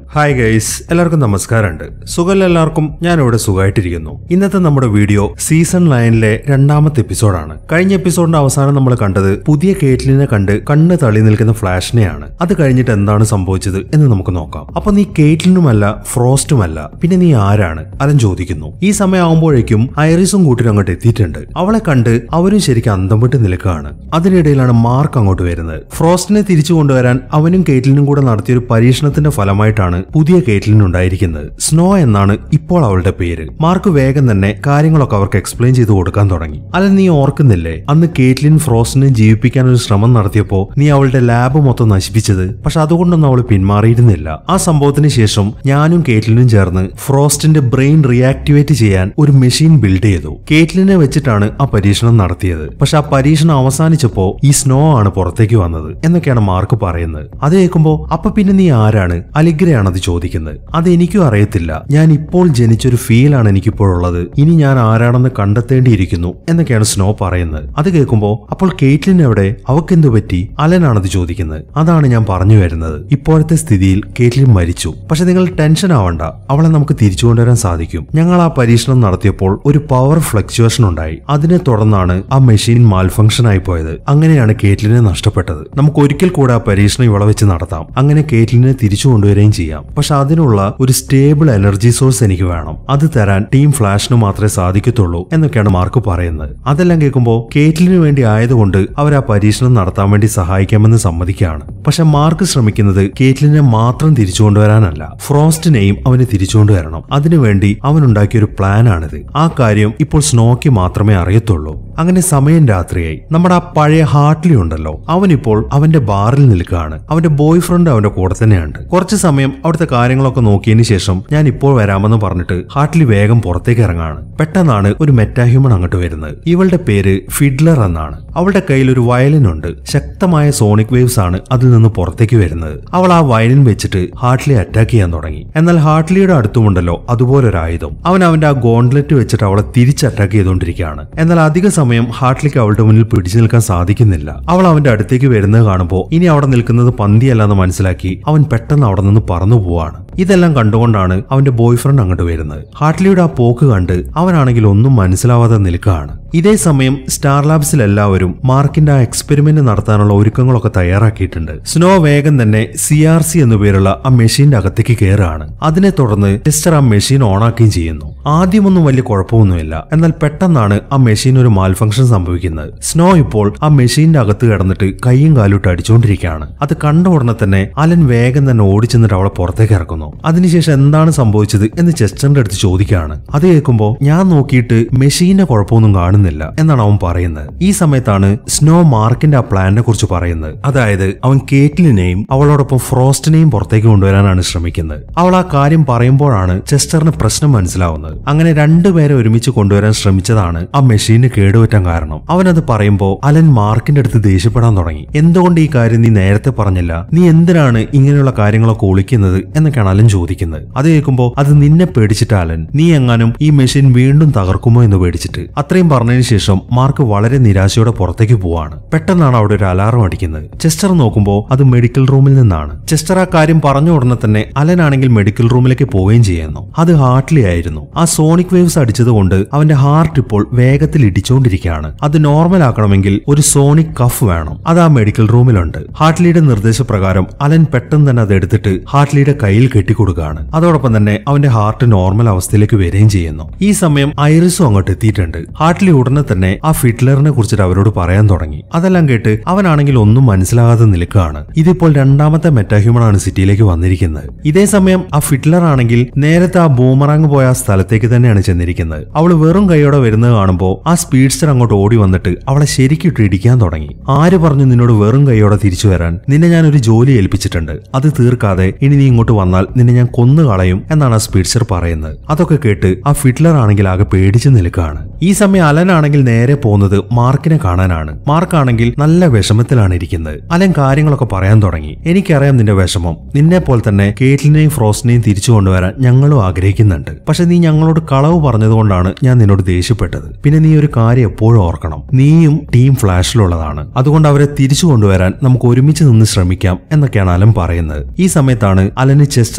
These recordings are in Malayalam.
ഹായ് ഗൈസ് എല്ലാവർക്കും നമസ്കാരമുണ്ട് സുഖം എല്ലാവർക്കും ഞാൻ ഇവിടെ സുഖമായിട്ടിരിക്കുന്നു ഇന്നത്തെ നമ്മുടെ വീഡിയോ സീസൺ നയനിലെ രണ്ടാമത്തെ എപ്പിസോഡാണ് കഴിഞ്ഞ എപ്പിസോഡിന്റെ അവസാനം നമ്മൾ കണ്ടത് പുതിയ കേറ്റ്ലിനെ കണ്ട് കണ്ണ് തള്ളി നിൽക്കുന്ന ഫ്ലാഷിനെയാണ് അത് കഴിഞ്ഞിട്ട് എന്താണ് സംഭവിച്ചത് എന്ന് നമുക്ക് നോക്കാം അപ്പൊ നീ കേറ്റ്ലിനുമല്ല ഫ്രോസ്റ്റുമല്ല പിന്നെ നീ ആരാണ് അലൻ ചോദിക്കുന്നു ഈ സമയമാകുമ്പോഴേക്കും ഐറിസും കൂട്ടിനും അങ്ങോട്ട് എത്തിയിട്ടുണ്ട് അവളെ കണ്ട് അവരും ശരിക്കും അന്തം വിട്ട് നിൽക്കുകയാണ് അതിനിടയിലാണ് മാർക്ക് അങ്ങോട്ട് വരുന്നത് ഫ്രോസ്റ്റിനെ തിരിച്ചു കൊണ്ടുവരാൻ അവനും കേറ്റ്ലിനും കൂടെ നടത്തിയൊരു പരീക്ഷണത്തിന്റെ ഫലമായിട്ടാണ് പുതിയ കേറ്റ്ലിൻ ഉണ്ടായിരിക്കുന്നത് സ്നോ എന്നാണ് ഇപ്പോൾ അവളുടെ പേര് മാർക്ക് വേഗം തന്നെ കാര്യങ്ങളൊക്കെ അവർക്ക് എക്സ്പ്ലെയിൻ ചെയ്ത് കൊടുക്കാൻ തുടങ്ങി അല്ല നീ ഓർക്കുന്നില്ലേ അന്ന് കേറ്റ്ലിൻ ഫ്രോസ്റ്റിനെ ജീവിപ്പിക്കാൻ ഒരു ശ്രമം നടത്തിയപ്പോ നീ അവളുടെ ലാബ് മൊത്തം നശിപ്പിച്ചത് പക്ഷെ അതുകൊണ്ടൊന്നും അവൾ പിന്മാറിയിരുന്നില്ല ആ സംഭവത്തിന് ശേഷം ഞാനും കേറ്റ്ലിനും ചേർന്ന് ഫ്രോസ്റ്റിന്റെ ബ്രെയിൻ റിയാക്ടിവേറ്റ് ചെയ്യാൻ ഒരു മെഷീൻ ബിൽഡ് ചെയ്തു കേറ്റ്ലിനെ വെച്ചിട്ടാണ് ആ പരീക്ഷണം നടത്തിയത് പക്ഷെ ആ പരീക്ഷണം അവസാനിച്ചപ്പോ ഈ സ്നോ ആണ് പുറത്തേക്ക് വന്നത് എന്നൊക്കെയാണ് മാർക്ക് പറയുന്നത് അത് കേൾക്കുമ്പോ അപ്പൊ പിന്നെ നീ ആരാണ് അലിഗ്രയാണ് അത് ചോദിക്കുന്നത് അത് എനിക്കും അറിയത്തില്ല ഞാൻ ഇപ്പോൾ ജനിച്ചൊരു ഫീലാണ് എനിക്കിപ്പോഴുള്ളത് ഇനി ഞാൻ ആരാണെന്ന് കണ്ടെത്തേണ്ടിയിരിക്കുന്നു എന്നൊക്കെയാണ് സ്നോ പറയുന്നത് അത് കേൾക്കുമ്പോ അപ്പോൾ കേറ്റ്ലിൻ എവിടെ അവക്കെന്തു പറ്റി അലനാണത് ചോദിക്കുന്നത് അതാണ് ഞാൻ പറഞ്ഞു വരുന്നത് ഇപ്പോഴത്തെ സ്ഥിതിയിൽ കേറ്റ്ലിൻ മരിച്ചു പക്ഷെ നിങ്ങൾ ടെൻഷൻ ആവണ്ട അവളെ നമുക്ക് തിരിച്ചു കൊണ്ടുവരാൻ സാധിക്കും ഞങ്ങൾ ആ പരീക്ഷണം നടത്തിയപ്പോൾ ഒരു പവർ ഫ്ലക്ച്വേഷൻ ഉണ്ടായി അതിനെ തുടർന്നാണ് ആ മെഷീൻ മാൽഫങ്ഷൻ ആയി പോയത് അങ്ങനെയാണ് കേറ്റ്ലിനെ നഷ്ടപ്പെട്ടത് നമുക്ക് ഒരിക്കൽ കൂടെ ആ പരീക്ഷണം ഇവളെ വെച്ച് നടത്താം അങ്ങനെ കേറ്റ്ലിനെ തിരിച്ചു കൊണ്ടുവരികയും ചെയ്യാം പക്ഷെ അതിനുള്ള ഒരു സ്റ്റേബിൾ എനർജി സോഴ്സ് എനിക്ക് വേണം അത് തരാൻ ടീം ഫ്ലാഷിന് മാത്രമേ സാധിക്കത്തുള്ളൂ എന്നൊക്കെയാണ് മാർക്ക് പറയുന്നത് അതെല്ലാം കേൾക്കുമ്പോൾ കേറ്റ്ലിന് വേണ്ടി ആയതുകൊണ്ട് അവർ ആ പരീക്ഷണം നടത്താൻ വേണ്ടി സഹായിക്കാമെന്ന് സമ്മതിക്കുകയാണ് പക്ഷെ മാർക്ക് ശ്രമിക്കുന്നത് കേറ്റ്ലിനെ മാത്രം തിരിച്ചു കൊണ്ടുവരാനല്ല ഫ്രോസ്റ്റിനെയും അവന് തിരിച്ചു കൊണ്ടുവരണം അതിനുവേണ്ടി അവൻ ഉണ്ടാക്കിയ ഒരു പ്ലാൻ ആണിത് ആ കാര്യം ഇപ്പോൾ സ്നോക്ക് മാത്രമേ അറിയത്തുള്ളൂ അങ്ങനെ സമയം രാത്രിയായി നമ്മുടെ ആ പഴയ ഹാർട്ട്ലി ഉണ്ടല്ലോ അവനിപ്പോൾ അവന്റെ ബാറിൽ നിൽക്കുകയാണ് അവന്റെ ബോയ് ഫ്രണ്ട് അവന്റെ കൂടെ തന്നെയുണ്ട് കുറച്ച് സമയം അവിടുത്തെ കാര്യങ്ങളൊക്കെ നോക്കിയതിന് ശേഷം ഞാൻ ഇപ്പോൾ വരാമെന്ന് പറഞ്ഞിട്ട് ഹാർട്ട്ലി വേഗം പുറത്തേക്ക് ഇറങ്ങാണ് പെട്ടെന്നാണ് ഒരു മെറ്റാഹ്യൂമൻ അങ്ങോട്ട് വരുന്നത് ഇവളുടെ പേര് ഫിഡ്ലർ എന്നാണ് അവളുടെ കയ്യിൽ ഒരു വയലിൻ ഉണ്ട് ശക്തമായ സോണിക് വേവ്സ് ആണ് അതിൽ നിന്ന് പുറത്തേക്ക് വരുന്നത് അവൾ ആ വയലിൻ വെച്ചിട്ട് ഹാർട്ട്ലി അറ്റാക്ക് ചെയ്യാൻ തുടങ്ങി എന്നാൽ ഹാർട്ട്ലിയുടെ അടുത്തുമുണ്ടല്ലോ അതുപോലൊരു ആയുധം അവൻ അവന്റെ ആ ഗോൺലെറ്റ് വെച്ചിട്ട് അവളെ തിരിച്ച് അറ്റാക്ക് ചെയ്തുകൊണ്ടിരിക്കുകയാണ് എന്നാൽ അധിക സമയം ഹാർട്ട്ലിക്ക് അവളുടെ മുന്നിൽ പിടിച്ചു നിൽക്കാൻ സാധിക്കുന്നില്ല അവൾ അവന്റെ അടുത്തേക്ക് വരുന്നത് കാണുമ്പോൾ ഇനി അവിടെ നിൽക്കുന്നത് പന്തിയല്ലെന്ന് മനസ്സിലാക്കി അവൻ പെട്ടെന്ന് അവിടെ നിന്ന് പറന്നു പോവാണ് ഇതെല്ലാം കണ്ടുകൊണ്ടാണ് അവന്റെ ബോയ് ഫ്രണ്ട് അങ്ങോട്ട് വരുന്നത് ഹാർട്ട്ലിയുടെ ആ പോക്ക് കണ്ട് അവനാണെങ്കിൽ ഒന്നും മനസ്സിലാവാതെ നിൽക്കുകയാണ് ഇതേ സമയം സ്റ്റാർ ലാബ്സിൽ എല്ലാവരും മാർക്കിന്റെ ആ എക്സ്പെരിമെന്റ് നടത്താനുള്ള ഒരുക്കങ്ങളൊക്കെ തയ്യാറാക്കിയിട്ടുണ്ട് സ്നോ വേഗം തന്നെ സി ആർ സി എന്നു പേരുള്ള ആ മെഷീന്റെ അകത്തേക്ക് കയറുകയാണ് അതിനെ തുടർന്ന് ടെസ്റ്റർ ആ മെഷീൻ ഓണാക്കുകയും ചെയ്യുന്നു ആദ്യമൊന്നും വലിയ കുഴപ്പമൊന്നുമില്ല എന്നാൽ പെട്ടെന്നാണ് ആ മെഷീൻ ഒരു മാൽഫങ്ഷൻ സംഭവിക്കുന്നത് സ്നോ ഇപ്പോൾ ആ മെഷീന്റെ അകത്ത് കിടന്നിട്ട് കൈയും കാലിട്ട് അടിച്ചുകൊണ്ടിരിക്കുകയാണ് അത് കണ്ട ഉടനെ തന്നെ അലൻ വേഗം തന്നെ ഓടിച്ചെന്നിട്ട് അവളെ പുറത്തേക്ക് ഇറക്കുന്നു അതിനുശേഷം എന്താണ് സംഭവിച്ചത് എന്ന് ചെസ്റ്ററിന്റെ അടുത്ത് ചോദിക്കുകയാണ് അത് കേൾക്കുമ്പോൾ ഞാൻ നോക്കിയിട്ട് മെഷീന്റെ കുഴപ്പമൊന്നും കാണുന്നില്ല എന്നാണ് അവൻ പറയുന്നത് ഈ സമയത്താണ് സ്നോ മാർക്കിന്റെ ആ പ്ലാനിനെ കുറിച്ച് പറയുന്നത് അതായത് അവൻ കേറ്റ്ലിനെയും അവളോടൊപ്പം ഫ്രോസ്റ്റിനെയും പുറത്തേക്ക് കൊണ്ടുവരാനാണ് ശ്രമിക്കുന്നത് അവൾ ആ കാര്യം പറയുമ്പോഴാണ് ചെസ്റ്ററിന് പ്രശ്നം മനസ്സിലാവുന്നത് അങ്ങനെ രണ്ടുപേരെ ഒരുമിച്ച് കൊണ്ടുവരാൻ ശ്രമിച്ചതാണ് ആ മെഷീന് കേടുപറ്റാൻ കാരണം അവനത് പറയുമ്പോൾ അലൻ മാർക്കിന്റെ അടുത്ത് ദേഷ്യപ്പെടാൻ തുടങ്ങി എന്തുകൊണ്ട് ഈ കാര്യം നീ നേരത്തെ പറഞ്ഞില്ല നീ എന്തിനാണ് ഇങ്ങനെയുള്ള കാര്യങ്ങളൊക്കെ ഒളിക്കുന്നത് എന്നൊക്കെയാണ് അലൻ ചോദിക്കുന്നത് അത് കേൾക്കുമ്പോൾ അത് നിന്നെ പേടിച്ചിട്ട് അലൻ നീ എങ്ങാനും ഈ മെഷീൻ വീണ്ടും തകർക്കുമോ എന്ന് പേടിച്ചിട്ട് അത്രയും പറഞ്ഞതിന് ശേഷം മാർക്ക് വളരെ നിരാശയോടെ പുറത്തേക്ക് പോവാണ് പെട്ടെന്നാണ് അവിടെ ഒരു അലാറം അടിക്കുന്നത് ചെസ്റ്റർ നോക്കുമ്പോൾ അത് മെഡിക്കൽ റൂമിൽ നിന്നാണ് ചെസ്റ്റർ ആ കാര്യം പറഞ്ഞ ഉടനെ തന്നെ അലനാണെങ്കിൽ മെഡിക്കൽ റൂമിലേക്ക് പോവുകയും ചെയ്യുന്നു അത് ഹാർട്ട്ലി ആയിരുന്നു ആ സോണിക് വേവ്സ് അടിച്ചതുകൊണ്ട് അവന്റെ ഹാർട്ട് ഇപ്പോൾ വേഗത്തിൽ ഇടിച്ചുകൊണ്ടിരിക്കുകയാണ് അത് നോർമൽ ആക്കണമെങ്കിൽ ഒരു സോണിക് കഫ് വേണം അത് ആ മെഡിക്കൽ റൂമിലുണ്ട് ഹാർട്ട്ലിയുടെ നിർദ്ദേശപ്രകാരം അലൻ പെട്ടെന്ന് തന്നെ അത് എടുത്തിട്ട് ഹാർട്ട്ലിയുടെ കയ്യിൽ കെട്ടിക്കൊടുക്കുകയാണ് അതോടൊപ്പം തന്നെ അവന്റെ ഹാർട്ട് നോർമൽ അവസ്ഥയിലേക്ക് വരികയും ചെയ്യുന്നു ഈ സമയം ഐറിസും അങ്ങോട്ട് എത്തിയിട്ടുണ്ട് ഹാർട്ട്ലി ഉടനെ തന്നെ ആ ഫിറ്റ്ലറിനെ കുറിച്ചിട്ട് അവരോട് പറയാൻ തുടങ്ങി അതെല്ലാം കേട്ട് അവനാണെങ്കിൽ ഒന്നും മനസ്സിലാകാതെ നിൽക്കുകയാണ് ഇതിപ്പോൾ രണ്ടാമത്തെ മെറ്റാഹ്യൂമൺ ആണ് സിറ്റിയിലേക്ക് വന്നിരിക്കുന്നത് ഇതേ സമയം ആ ഫിറ്റ്ലർ ആണെങ്കിൽ നേരത്തെ ആ ബൂമറാങ് പോയ ആ സ്ഥലത്തേക്ക് തന്നെയാണ് ചെന്നിരിക്കുന്നത് അവൾ വെറും കൈയോടെ വരുന്നത് കാണുമ്പോൾ ആ സ്പീഡ്സ്റ്റർ അങ്ങോട്ട് ഓടി വന്നിട്ട് അവളെ ശരിക്കിട്ട് ഇടിക്കാൻ തുടങ്ങി ആര് പറഞ്ഞു നിന്നോട് വെറും കൈയോടെ തിരിച്ചു വരാൻ നിന്നെ ഞാൻ ഒരു ജോലി ഏൽപ്പിച്ചിട്ടുണ്ട് അത് തീർക്കാതെ ഇനി നീ ഇങ്ങോട്ട് വന്നാൽ നിന്നെ ഞാൻ കൊന്നു കളയും എന്നാണ് ആ സ്പീഡ്സ്റ്റർ പറയുന്നത് അതൊക്കെ കേട്ട് ആ ഫിറ്റ്ലർ ആണെങ്കിൽ ആകെ പേടിച്ചു നിൽക്കുകയാണ് ഈ സമയം അലനാണെങ്കിൽ നേരെ പോകുന്നത് മാർക്കിനെ കാണാനാണ് മാർക്കാണെങ്കിൽ നല്ല വിഷമത്തിലാണ് ഇരിക്കുന്നത് അലൻ കാര്യങ്ങളൊക്കെ പറയാൻ തുടങ്ങി എനിക്കറിയാം നിന്റെ വിഷമം നിന്നെ പോലെ തന്നെ കേറ്റ്ലിനെയും ഫ്രോസ്റ്റിനെയും തിരിച്ചു കൊണ്ടുവരാൻ ഞങ്ങളും ആഗ്രഹിക്കുന്നുണ്ട് പക്ഷെ നീ ഞങ്ങളോട് കളവ് പറഞ്ഞതുകൊണ്ടാണ് ഞാൻ നിന്നോട് ദേഷ്യപ്പെട്ടത് പിന്നെ നീ ഒരു കാര്യം എപ്പോഴും ഓർക്കണം നീയും ടീം ഫ്ലാഷിലുള്ളതാണ് അതുകൊണ്ട് അവരെ തിരിച്ചു കൊണ്ടുവരാൻ നമുക്ക് ഒരുമിച്ച് നിന്ന് ശ്രമിക്കാം എന്നൊക്കെയാണ് അലൻ പറയുന്നത് ഈ സമയത്താണ് അലന് ചെസ്റ്റർ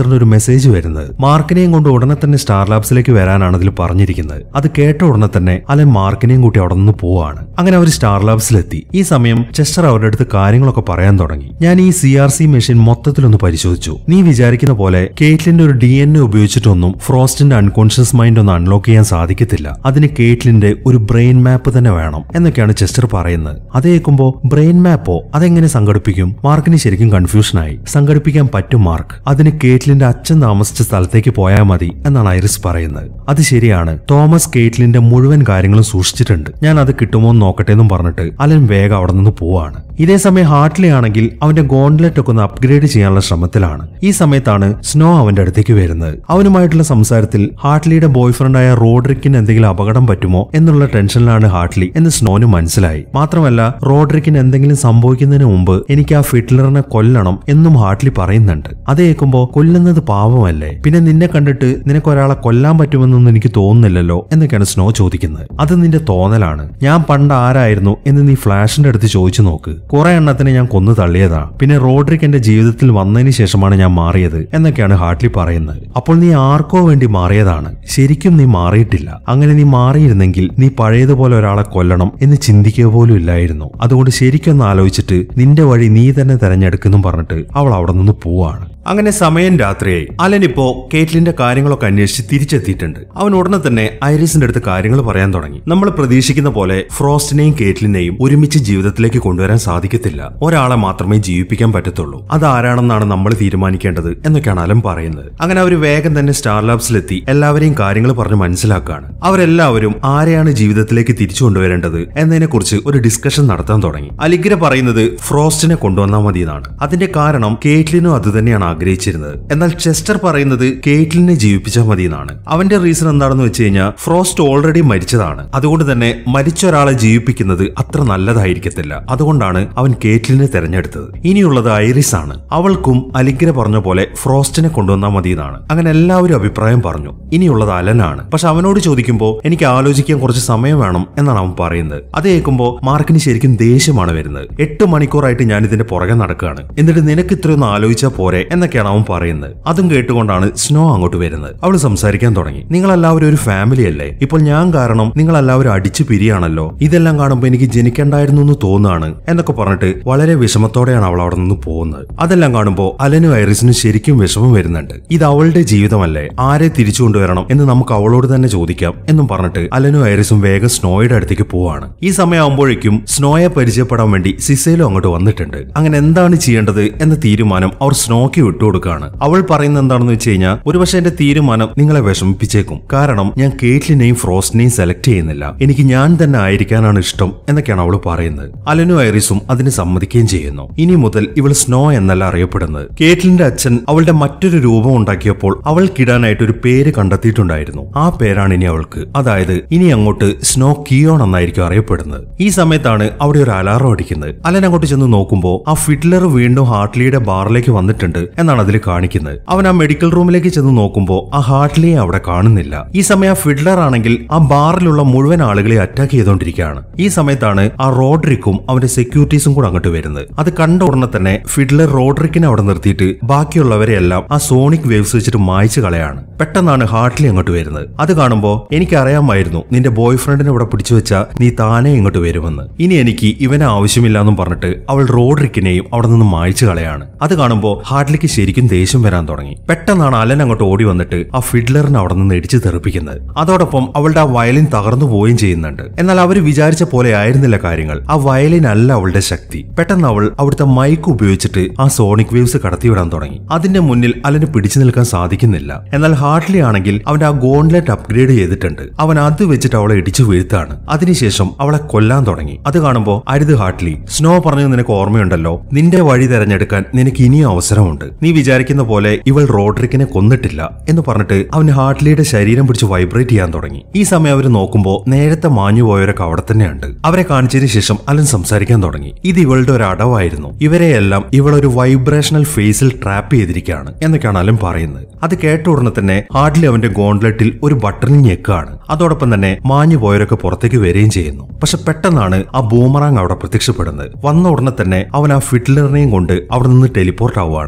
ചെസ്റ്ററിന് ഒരു മെസ്സേജ് വരുന്നത് മാർക്കിനെയും കൊണ്ട് ഉടനെ തന്നെ സ്റ്റാർ ലാബ്സിലേക്ക് വരാനാണ് അതിൽ പറഞ്ഞിരിക്കുന്നത് അത് കേട്ട ഉടനെ തന്നെ അലൻ മാർക്കിനെയും കൂട്ടി അവിടെ നിന്ന് പോവാണ് അങ്ങനെ അവർ സ്റ്റാർ ലാബ്സിലെത്തി ഈ സമയം ചെസ്റ്റർ അവരുടെ അടുത്ത് കാര്യങ്ങളൊക്കെ പറയാൻ തുടങ്ങി ഞാൻ ഈ സി ആർ സി മെഷീൻ മൊത്തത്തിലൊന്ന് പരിശോധിച്ചു നീ വിചാരിക്കുന്ന പോലെ കേറ്റ്ലിന്റെ ഒരു ഡി എൻ എ ഉപയോഗിച്ചിട്ടൊന്നും ഫ്രോസ്റ്റിന്റെ അൺകോൺഷ്യസ് മൈൻഡ് ഒന്ന് അൺലോക്ക് ചെയ്യാൻ സാധിക്കത്തില്ല അതിന് കേറ്റ്ലിന്റെ ഒരു ബ്രെയിൻ മാപ്പ് തന്നെ വേണം എന്നൊക്കെയാണ് ചെസ്റ്റർ പറയുന്നത് അത് കേൾക്കുമ്പോ ബ്രെയിൻ മാപ്പോ അതെങ്ങനെ സംഘടിപ്പിക്കും മാർക്കിന് ശരിക്കും കൺഫ്യൂഷനായി സംഘടിപ്പിക്കാൻ പറ്റും മാർക്ക് അതിന് കേറ്റ്ലിന്റെ അച്ഛൻ താമസിച്ച സ്ഥലത്തേക്ക് പോയാൽ മതി എന്നാണ് ഐറിസ് പറയുന്നത് അത് ശരിയാണ് തോമസ് കേറ്റ്ലിന്റെ മുഴുവൻ കാര്യങ്ങളും സൂക്ഷിച്ചിട്ടുണ്ട് ഞാൻ അത് കിട്ടുമോ എന്ന് നോക്കട്ടെ എന്നും പറഞ്ഞിട്ട് അലൻ വേഗം അവിടെ നിന്ന് പോവാണ് ഇതേ സമയം ഹാർട്ട്ലി ആണെങ്കിൽ അവന്റെ ഗോൺലെറ്റ് ഒക്കെ ഒന്ന് അപ്ഗ്രേഡ് ചെയ്യാനുള്ള ശ്രമത്തിലാണ് ഈ സമയത്താണ് സ്നോ അവന്റെ അടുത്തേക്ക് വരുന്നത് അവനുമായിട്ടുള്ള സംസാരത്തിൽ ഹാർട്ട്ലിയുടെ ബോയ്ഫ്രണ്ടായ റോഡ്രിക്കിന് എന്തെങ്കിലും അപകടം പറ്റുമോ എന്നുള്ള ടെൻഷനിലാണ് ഹാർട്ട്ലി എന്ന് സ്നോന് മനസ്സിലായി മാത്രമല്ല റോഡ്രിക്കിന് എന്തെങ്കിലും സംഭവിക്കുന്നതിന് മുമ്പ് എനിക്ക് ആ ഫിറ്റ്ലറിനെ കൊല്ലണം എന്നും ഹാർട്ട്ലി പറയുന്നുണ്ട് അത് കേൾക്കുമ്പോ കൊല്ലുന്നത് പാവമല്ലേ പിന്നെ നിന്നെ കണ്ടിട്ട് നിനക്ക് ഒരാളെ കൊല്ലാൻ പറ്റുമെന്നൊന്നും എനിക്ക് തോന്നുന്നില്ലല്ലോ എന്നൊക്കെയാണ് സ്നോ ചോദിക്കുന്നത് അത് നിന്റെ തോന്നലാണ് ഞാൻ പണ്ട് ആരായിരുന്നു എന്ന് നീ ഫ്ലാഷിന്റെ അടുത്ത് ചോദിച്ചു നോക്ക് കുറെ എണ്ണത്തിനെ ഞാൻ കൊന്നു തള്ളിയതാ പിന്നെ റോഡ്രിക് എന്റെ ജീവിതത്തിൽ വന്നതിന് ശേഷമാണ് ഞാൻ മാറിയത് എന്നൊക്കെയാണ് ഹാർട്ട്ലി പറയുന്നത് അപ്പോൾ നീ ആർക്കോ വേണ്ടി മാറിയതാണ് ശരിക്കും നീ മാറിയിട്ടില്ല അങ്ങനെ നീ മാറിയിരുന്നെങ്കിൽ നീ പഴയതുപോലെ ഒരാളെ കൊല്ലണം എന്ന് ചിന്തിക്കുക പോലും ഇല്ലായിരുന്നു അതുകൊണ്ട് ശരിക്കൊന്ന് ആലോചിച്ചിട്ട് നിന്റെ വഴി നീ തന്നെ തെരഞ്ഞെടുക്കുന്നു പറഞ്ഞിട്ട് അവൾ അവിടെ നിന്ന് പോവാണ് അങ്ങനെ സമയം രാത്രിയായി അലൻ ഇപ്പോ കേറ്റ്ലിന്റെ കാര്യങ്ങളൊക്കെ അന്വേഷിച്ച് തിരിച്ചെത്തിയിട്ടുണ്ട് അവൻ ഉടനെ തന്നെ ഐറിസിന്റെ അടുത്ത് കാര്യങ്ങൾ പറയാൻ തുടങ്ങി നമ്മൾ പ്രതീക്ഷിക്കുന്ന പോലെ ഫ്രോസ്റ്റിനെയും കേറ്റ്ലിനെയും ഒരുമിച്ച് ജീവിതത്തിലേക്ക് കൊണ്ടുവരാൻ സാധിക്കത്തില്ല ഒരാളെ മാത്രമേ ജീവിപ്പിക്കാൻ പറ്റത്തുള്ളൂ അത് ആരാണെന്നാണ് നമ്മൾ തീരുമാനിക്കേണ്ടത് എന്നൊക്കെയാണ് അലൻ പറയുന്നത് അങ്ങനെ അവർ വേഗം തന്നെ സ്റ്റാർ ലാബ്സിലെത്തി എല്ലാവരെയും കാര്യങ്ങൾ പറഞ്ഞ് മനസ്സിലാക്കുകയാണ് അവരെല്ലാവരും ആരെയാണ് ജീവിതത്തിലേക്ക് തിരിച്ചു കൊണ്ടുവരേണ്ടത് എന്നതിനെ കുറിച്ച് ഒരു ഡിസ്കഷൻ നടത്താൻ തുടങ്ങി അലിഗ്ര പറയുന്നത് ഫ്രോസ്റ്റിനെ കൊണ്ടുവന്നാൽ മതി എന്നാണ് അതിന്റെ കാരണം കേറ്റ്ലിനും അത് തന്നെയാണ് ആഗ്രഹിച്ചിരുന്നത് എന്നാൽ ചെസ്റ്റർ പറയുന്നത് കേറ്റ്ലിനെ ജീവിപ്പിച്ചാൽ മതി എന്നാണ് അവന്റെ റീസൺ എന്താണെന്ന് വെച്ച് കഴിഞ്ഞാൽ ഫ്രോസ്റ്റ് ഓൾറെഡി മരിച്ചതാണ് അതുകൊണ്ട് തന്നെ മരിച്ച ഒരാളെ ജീവിപ്പിക്കുന്നത് അത്ര നല്ലതായിരിക്കത്തില്ല അതുകൊണ്ടാണ് അവൻ കേറ്റ്ലിനെ തെരഞ്ഞെടുത്തത് ഇനിയുള്ളത് ഐറിസ് ആണ് അവൾക്കും അലിഗ്ര പറഞ്ഞ പോലെ ഫ്രോസ്റ്റിനെ കൊണ്ടുവന്നാൽ മതി എന്നാണ് അങ്ങനെ എല്ലാവരും അഭിപ്രായം പറഞ്ഞു ഇനിയുള്ളത് അലനാണ് പക്ഷെ അവനോട് ചോദിക്കുമ്പോൾ എനിക്ക് ആലോചിക്കാൻ കുറച്ച് സമയം വേണം എന്നാണ് അവൻ പറയുന്നത് അത് കേൾക്കുമ്പോൾ മാർക്കിന് ശരിക്കും ദേഷ്യമാണ് വരുന്നത് എട്ട് മണിക്കൂറായിട്ട് ഞാൻ ഇതിന്റെ പുറകെ നടക്കുകയാണ് എന്നിട്ട് നിനക്ക് ഇത്രയൊന്ന് ആലോചിച്ചാൽ പോരെ എന്നൊക്കെയാണ് അവൻ പറയുന്നത് അതും കേട്ടുകൊണ്ടാണ് സ്നോ അങ്ങോട്ട് വരുന്നത് അവൾ സംസാരിക്കാൻ തുടങ്ങി നിങ്ങളെല്ലാവരും ഒരു ഫാമിലി അല്ലേ ഇപ്പോൾ ഞാൻ കാരണം നിങ്ങളെല്ലാവരും അടിച്ചു പിരിയാണല്ലോ ഇതെല്ലാം കാണുമ്പോൾ എനിക്ക് ജനിക്കണ്ടായിരുന്നു എന്ന് തോന്നുകയാണ് എന്നൊക്കെ പറഞ്ഞിട്ട് വളരെ വിഷമത്തോടെയാണ് അവൾ അവിടെ നിന്ന് പോകുന്നത് അതെല്ലാം കാണുമ്പോൾ അലനും ഐറിസിനും ശരിക്കും വിഷമം വരുന്നുണ്ട് ഇത് അവളുടെ ജീവിതമല്ലേ ആരെ തിരിച്ചു കൊണ്ടുവരണം എന്ന് നമുക്ക് അവളോട് തന്നെ ചോദിക്കാം എന്നും പറഞ്ഞിട്ട് അലനും ഐറിസും വേഗം സ്നോയുടെ അടുത്തേക്ക് പോവാണ് ഈ സമയമാകുമ്പോഴേക്കും സ്നോയെ പരിചയപ്പെടാൻ വേണ്ടി സിസയിലും അങ്ങോട്ട് വന്നിട്ടുണ്ട് അങ്ങനെ എന്താണ് ചെയ്യേണ്ടത് എന്ന തീരുമാനം അവർ സ്നോക്ക് വിട്ടുകൊടുക്കുകയാണ് അവൾ പറയുന്നത് എന്താണെന്ന് വെച്ച് കഴിഞ്ഞാൽ ഒരുപക്ഷെ എന്റെ തീരുമാനം നിങ്ങളെ വിഷമിപ്പിച്ചേക്കും കാരണം ഞാൻ കേറ്റ്ലിനെയും ഫ്രോസ്റ്റിനെയും സെലക്ട് ചെയ്യുന്നില്ല എനിക്ക് ഞാൻ തന്നെ ആയിരിക്കാനാണ് ഇഷ്ടം എന്നൊക്കെയാണ് അവൾ പറയുന്നത് അലനും ഐറിസും അതിന് സമ്മതിക്കുകയും ചെയ്യുന്നു ഇനി മുതൽ ഇവൾ സ്നോ എന്നല്ല അറിയപ്പെടുന്നത് കേറ്റ്ലിന്റെ അച്ഛൻ അവളുടെ മറ്റൊരു രൂപം ഉണ്ടാക്കിയപ്പോൾ അവൾക്കിടാനായിട്ട് ഒരു പേര് കണ്ടെത്തിയിട്ടുണ്ടായിരുന്നു ആ പേരാണ് ഇനി അവൾക്ക് അതായത് ഇനി അങ്ങോട്ട് സ്നോ കിയോൺ എന്നായിരിക്കും അറിയപ്പെടുന്നത് ഈ സമയത്താണ് അവിടെ ഒരു അലാറം അടിക്കുന്നത് അലൻ അങ്ങോട്ട് ചെന്ന് നോക്കുമ്പോൾ ആ ഫിഡ്ലർ വീണ്ടും ഹാർട്ട്ലിയുടെ ബാറിലേക്ക് വന്നിട്ടുണ്ട് എന്നാണ് അതിൽ കാണിക്കുന്നത് അവൻ ആ മെഡിക്കൽ റൂമിലേക്ക് ചെന്ന് നോക്കുമ്പോൾ ആ ഹാർട്ട്ലിയെ അവിടെ കാണുന്നില്ല ഈ സമയം ആ ഫിഡ്ലർ ആണെങ്കിൽ ആ ബാറിലുള്ള മുഴുവൻ ആളുകളെ അറ്റാക്ക് ചെയ്തുകൊണ്ടിരിക്കുകയാണ് ഈ സമയത്താണ് ആ റോഡ്രിക്കും അവന്റെ സെക്യൂരിറ്റീസും കൂടെ അങ്ങോട്ട് വരുന്നത് അത് കണ്ട ഉടനെ തന്നെ ഫിഡ്ലർ റോഡ്രിക്കിനെ അവിടെ നിർത്തിയിട്ട് ബാക്കിയുള്ളവരെ എല്ലാം ആ സോണിക് വേവ്സ് വെച്ചിട്ട് മായ്ച്ചു കളയാണ് പെട്ടെന്നാണ് ഹാർട്ട്ലി അങ്ങോട്ട് വരുന്നത് അത് കാണുമ്പോൾ എനിക്കറിയാമായിരുന്നു നിന്റെ ബോയ് ഫ്രണ്ടിനെ ഇവിടെ പിടിച്ചു വെച്ചാ നീ താനേ ഇങ്ങോട്ട് വരുമെന്ന് ഇനി എനിക്ക് ഇവനെ ആവശ്യമില്ല എന്നും പറഞ്ഞിട്ട് അവൾ റോഡ്രിക്കിനെയും അവിടെ നിന്ന് മായ്ച്ചു കളയാണ് അത് കാണുമ്പോൾ ഹാർട്ട്ലിക്ക് ശരിക്കും ദേഷ്യം വരാൻ തുടങ്ങി പെട്ടെന്നാണ് അലൻ അങ്ങോട്ട് ഓടി വന്നിട്ട് ആ ഫിഡ്ലറിനെ അവിടെ നിന്ന് ഇടിച്ചു തെറിപ്പിക്കുന്നത് അതോടൊപ്പം അവളുടെ ആ വയലിൻ തകർന്നു പോവുകയും ചെയ്യുന്നുണ്ട് എന്നാൽ അവർ വിചാരിച്ച പോലെ ആയിരുന്നില്ല കാര്യങ്ങൾ ആ വയലിൻ അല്ല അവളുടെ ശക്തി പെട്ടെന്ന് അവൾ അവിടുത്തെ മൈക്ക് ഉപയോഗിച്ചിട്ട് ആ സോണിക് വേവ്സ് കടത്തിവിടാൻ തുടങ്ങി അതിന്റെ മുന്നിൽ അലന് പിടിച്ചു നിൽക്കാൻ സാധിക്കുന്നില്ല എന്നാൽ ഹാർട്ട്ലി ആണെങ്കിൽ അവന്റെ ആ ഗോൺലെറ്റ് അപ്ഗ്രേഡ് ചെയ്തിട്ടുണ്ട് അവൻ അത് വെച്ചിട്ട് അവളെ ഇടിച്ചു വീഴ്ത്താണ് അതിനുശേഷം അവളെ കൊല്ലാൻ തുടങ്ങി അത് കാണുമ്പോൾ അരുത് ഹാർട്ട്ലി സ്നോ പറഞ്ഞത് നിനക്ക് ഓർമ്മയുണ്ടല്ലോ നിന്റെ വഴി തെരഞ്ഞെടുക്കാൻ നിനക്ക് ഇനിയും അവസരമുണ്ട് നീ വിചാരിക്കുന്ന പോലെ ഇവൾ റോഡ്രിക്കിനെ കൊന്നിട്ടില്ല എന്ന് പറഞ്ഞിട്ട് അവന് ഹാർട്ട്ലിയുടെ ശരീരം പിടിച്ച് വൈബ്രേറ്റ് ചെയ്യാൻ തുടങ്ങി ഈ സമയം അവർ നോക്കുമ്പോൾ നേരത്തെ മാഞ്ഞു പോയവരൊക്കെ അവിടെ തന്നെയുണ്ട് അവരെ കാണിച്ചതിന് ശേഷം അലൻ സംസാരിക്കാൻ തുടങ്ങി ഇത് ഇവളുടെ ഒരു അടവായിരുന്നു ഇവരെയെല്ലാം ഇവളൊരു വൈബ്രേഷണൽ ഫേസിൽ ട്രാപ്പ് ചെയ്തിരിക്കുകയാണ് എന്നൊക്കെയാണ് അലൻ പറയുന്നത് അത് കേട്ട ഉടനെ തന്നെ ഹാർഡ്ലി അവന്റെ ഗോൺലെറ്റിൽ ഒരു ബട്ടൺ ഞെക്കാണ് അതോടൊപ്പം തന്നെ മാഞ്ഞു പോയവരൊക്കെ പുറത്തേക്ക് വരികയും ചെയ്യുന്നു പക്ഷെ പെട്ടെന്നാണ് ആ ബൂമറാങ് അവിടെ പ്രത്യക്ഷപ്പെടുന്നത് വന്ന ഉടനെ തന്നെ അവൻ ആ ഫിഡ്ലറിനെയും കൊണ്ട് അവിടെ നിന്ന് ടെലിപ്പോർട്ട് ആവുകയാണ്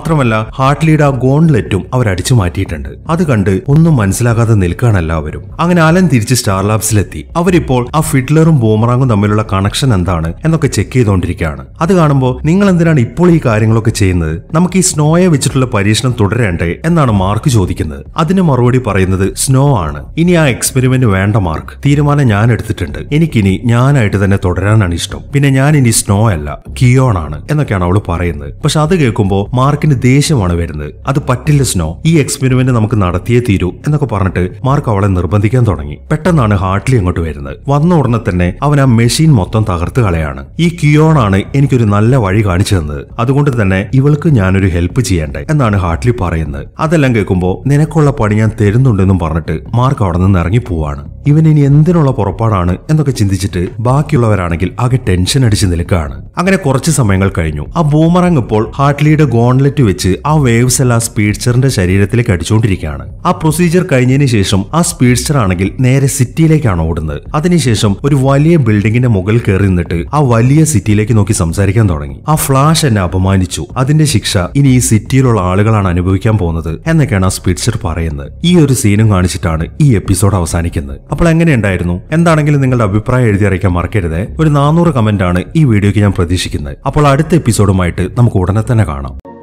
മാത്രമല്ല ഹാർട്ട്ലിയുടെ ആ ഗോൺലെറ്റും അവർ അടിച്ചു മാറ്റിയിട്ടുണ്ട് അത് കണ്ട് ഒന്നും മനസ്സിലാകാതെ നിൽക്കുകയാണ് എല്ലാവരും അങ്ങനെ അലൻ തിരിച്ച് സ്റ്റാർ ലാബ്സിലെത്തി അവരിപ്പോൾ ആ ഫിഡ്ലറും ബൂമറാങ്ങും തമ്മിലുള്ള കണക്ഷൻ എന്താണ് എന്നൊക്കെ ചെക്ക് ചെയ്തുകൊണ്ടിരിക്കുകയാണ് അത് കാണുമ്പോൾ നിങ്ങൾ എന്തിനാണ് ഇപ്പോൾ ഈ കാര്യങ്ങളൊക്കെ ചെയ്യുന്നത് നമുക്ക് ഈ സ്നോയെ വെച്ചിട്ടുള്ള പരീക്ഷണം തുടരണ്ടേ എന്നാണ് മാർക്ക് ചോദിക്കുന്നത് അതിന് മറുപടി പറയുന്നത് സ്നോ ആണ് ഇനി ആ എക്സ്പെരിമെന്റ് വേണ്ട മാർക്ക് തീരുമാനം ഞാൻ എടുത്തിട്ടുണ്ട് എനിക്കിനി ഞാനായിട്ട് തന്നെ തുടരാനാണ് ഇഷ്ടം പിന്നെ ഞാൻ ഇനി സ്നോ അല്ല കിയോൺ ആണ് എന്നൊക്കെയാണ് അവള് പറയുന്നത് പക്ഷെ അത് കേൾക്കുമ്പോൾ മാർക്കിന് ദേഷ്യമാണ് വരുന്നത് അത് പറ്റില്ല സ്നോ ഈ എക്സ്പെരിമെന്റ് നമുക്ക് നടത്തിയേ തീരൂ എന്നൊക്കെ പറഞ്ഞിട്ട് മാർക്ക് അവളെ നിർബന്ധിക്കാൻ തുടങ്ങി പെട്ടെന്നാണ് ഹാർട്ട്ലി അങ്ങോട്ട് വരുന്നത് വന്ന ഉടനെ തന്നെ അവൻ ആ മെഷീൻ മൊത്തം തകർത്ത് കളയാണ് ഈ കിയോൺ ആണ് എനിക്കൊരു നല്ല വഴി കാണിച്ചു തന്നത് അതുകൊണ്ട് തന്നെ ഇവൾക്ക് ഞാനൊരു ഹെൽപ്പ് ചെയ്യണ്ടേ എന്നാണ് ഹാർട്ട്ലി പറയുന്നത് അതെല്ലാം കേൾക്കുമ്പോൾ നിനക്കുള്ള പണി ഞാൻ തരുന്നുണ്ടെന്നും പറഞ്ഞിട്ട് മാർക്ക് അവിടെ നിന്ന് ഇറങ്ങി പോവാണ് ഇവൻ ഇനി എന്തിനുള്ള പുറപ്പാടാണ് എന്നൊക്കെ ചിന്തിച്ചിട്ട് ബാക്കിയുള്ളവരാണെങ്കിൽ ആകെ ടെൻഷൻ അടിച്ച് നിൽക്കുകയാണ് അങ്ങനെ കുറച്ച് സമയങ്ങൾ കഴിഞ്ഞു ആ ബൂമറങ് ഇപ്പോൾ ഹാർട്ട്ലിയുടെ ഗോൺലെറ്റ് വെച്ച് ആ വേവ്സ് എല്ലാം സ്പീഡ്സ്റ്ററിന്റെ ശരീരത്തിലേക്ക് അടിച്ചുകൊണ്ടിരിക്കുകയാണ് ആ പ്രൊസീജിയർ കഴിഞ്ഞതിന് ശേഷം ആ സ്പീഡ്സ്റ്റർ ആണെങ്കിൽ നേരെ സിറ്റിയിലേക്കാണ് ഓടുന്നത് അതിനുശേഷം ഒരു വലിയ ബിൽഡിങ്ങിന്റെ മുകളിൽ കയറി നിന്നിട്ട് ആ വലിയ സിറ്റിയിലേക്ക് നോക്കി സംസാരിക്കാൻ തുടങ്ങി ആ ഫ്ലാഷ് എന്നെ അപമാനിച്ചു അതിന്റെ ശിക്ഷ ഇനി ഈ സിറ്റിയിലുള്ള ആളുകളാണ് അനുഭവിക്കാൻ പോകുന്നത് എന്നൊക്കെയാണ് ആ സ്പീഡ്സ്റ്റർ പറയുന്നത് ഈ ഒരു സീനും കാണിച്ചിട്ടാണ് ഈ എപ്പിസോഡ് അവസാനിക്കുന്നത് അപ്പോൾ എങ്ങനെയുണ്ടായിരുന്നു എന്താണെങ്കിലും നിങ്ങളുടെ അഭിപ്രായം എഴുതി അറിയിക്കാൻ മറക്കരുത് ഒരു നാനൂറ് കമന്റ് ആണ് ഈ വീഡിയോയ്ക്ക് ഞാൻ പ്രതീക്ഷിക്കുന്നത് അപ്പോൾ അടുത്ത എപ്പിസോഡുമായിട്ട് നമുക്ക് ഉടനെ തന്നെ കാണാം